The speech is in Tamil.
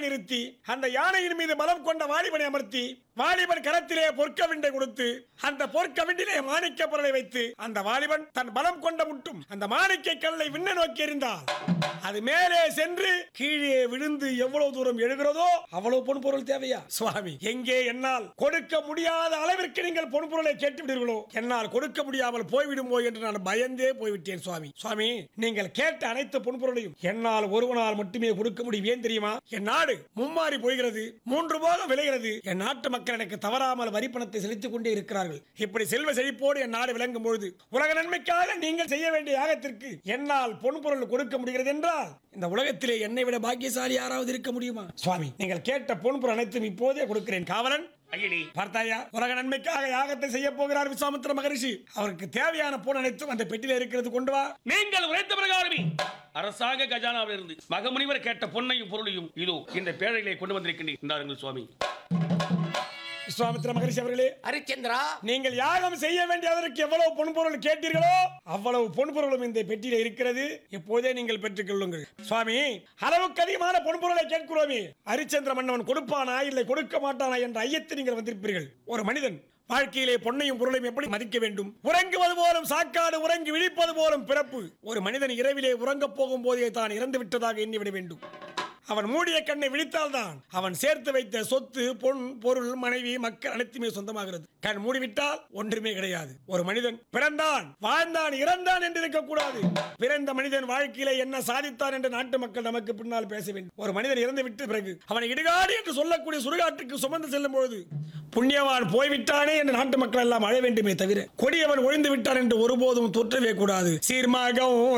நிறுத்தி அந்த யானையின் மீது பலம் கொண்ட வாலிபனை அமர்த்தி வாலிபன் கரத்திலே பொற்கவிண்டை கொடுத்து அந்த பொற்கவிண்டிலே மாணிக்க பொருளை வைத்து அந்த வாலிபன் தன் பலம் கொண்ட முட்டும் அந்த மாணிக்க கல்லை விண்ண நோக்கி எறிந்தார் அது மேலே சென்று கீழே விழுந்து எவ்வளவு தூரம் எழுகிறதோ அவ்வளவு பொன் பொருள் தேவையா சுவாமி எங்கே என்னால் கொடுக்க முடியாத அளவிற்கு நீங்கள் பொன் பொருளை கேட்டு விடுவீர்களோ என்னால் கொடுக்க முடியாமல் போய்விடுமோ என்று நான் பயந்தே போய்விட்டேன் சுவாமி சுவாமி நீங்கள் கேட்ட அனைத்து பொன் பொருளையும் என்னால் ஒருவனால் மட்டுமே கொடுக்க முடியும் ஏன் தெரியுமா என் நாடு மும்மாறி போகிறது மூன்று போகம் விளைகிறது என் நாட்டு மக்கள் எனக்கு தவறாமல் வரி பணத்தை செலுத்திக் கொண்டே இருக்கிறார்கள் இப்படி செல்வ செழிப்போடு என் நாடு விளங்கும் பொழுது உலக நன்மைக்காக நீங்கள் செய்ய வேண்டிய யாகத்திற்கு என்னால் பொன் பொருள் கொடுக்க முடிகிறது என்றால் இந்த உலகத்திலே என்னை விட பாக்கியசாலி யாராவது இருக்க முடியுமா சுவாமி நீங்கள் கேட்ட பொன் பொருள் அனைத்தும் இப்போதே கொடுக்கிறேன் காவலன் ஐயனே பார்த்தாயா உலக நன்மைக்காக யாகத்தை செய்ய போகிறார் விஸ்வாமித்திர மகரிஷி அவருக்கு தேவையான பொன் அனைத்தும் அந்த பெட்டியில இருக்கிறது கொண்டு வா நீங்கள் உரைத்த பிரகாரமே அரசாங்க கஜானாவில் இருந்து மகமுனிவர் கேட்ட பொன்னையும் பொருளையும் இதோ இந்த பேழையிலே கொண்டு வந்திருக்கின்றேன் இந்தாருங்கள் சுவாமி விஸ்வாமித்திர மகரிஷி அவர்களே ஹரிச்சந்திரா நீங்கள் யாகம் செய்ய வேண்டிய அதற்கு எவ்வளவு பொன் பொருள் கேட்டீர்களோ அவ்வளவு பொன் பொருளும் இந்த பெட்டியில இருக்கிறது இப்போதே நீங்கள் பெற்றுக் கொள்ளுங்கள் சுவாமி அளவுக்கு அதிகமான பொன் பொருளை கேட்கிறோமே ஹரிச்சந்திர மன்னவன் கொடுப்பானா இல்லை கொடுக்க மாட்டானா என்ற ஐயத்தை நீங்கள் வந்திருப்பீர்கள் ஒரு மனிதன் வாழ்க்கையிலே பொன்னையும் பொருளையும் எப்படி மதிக்க வேண்டும் உறங்குவது போலும் சாக்காடு உறங்கி விழிப்பது போலும் பிறப்பு ஒரு மனிதன் இரவிலே உறங்கப் போகும் போதே தான் இறந்து விட்டதாக எண்ணிவிட வேண்டும் அவன் மூடிய கண்ணை விழித்தால்தான் அவன் சேர்த்து வைத்த சொத்து பொன் பொருள் மனைவி மக்கள் அனைத்துமே சொந்தமாகிறது கண் மூடிவிட்டால் ஒன்றுமே கிடையாது ஒரு மனிதன் பிறந்தான் வாழ்ந்தான் இறந்தான் என்று இருக்கக்கூடாது பிறந்த மனிதன் வாழ்க்கையில என்ன சாதித்தான் என்று நாட்டு மக்கள் நமக்கு பின்னால் பேச வேண்டும் ஒரு மனிதன் இறந்து விட்ட பிறகு அவனை இடுகாடு என்று சொல்லக்கூடிய சுடுகாட்டுக்கு சுமந்து செல்லும் பொழுது புண்ணியவான் போய்விட்டானே என்று நாட்டு மக்கள் எல்லாம் அழ வேண்டுமே தவிர கொடியவன் ஒழிந்து விட்டான் என்று ஒருபோதும் தொற்றவே கூடாது சீர்மாகவும்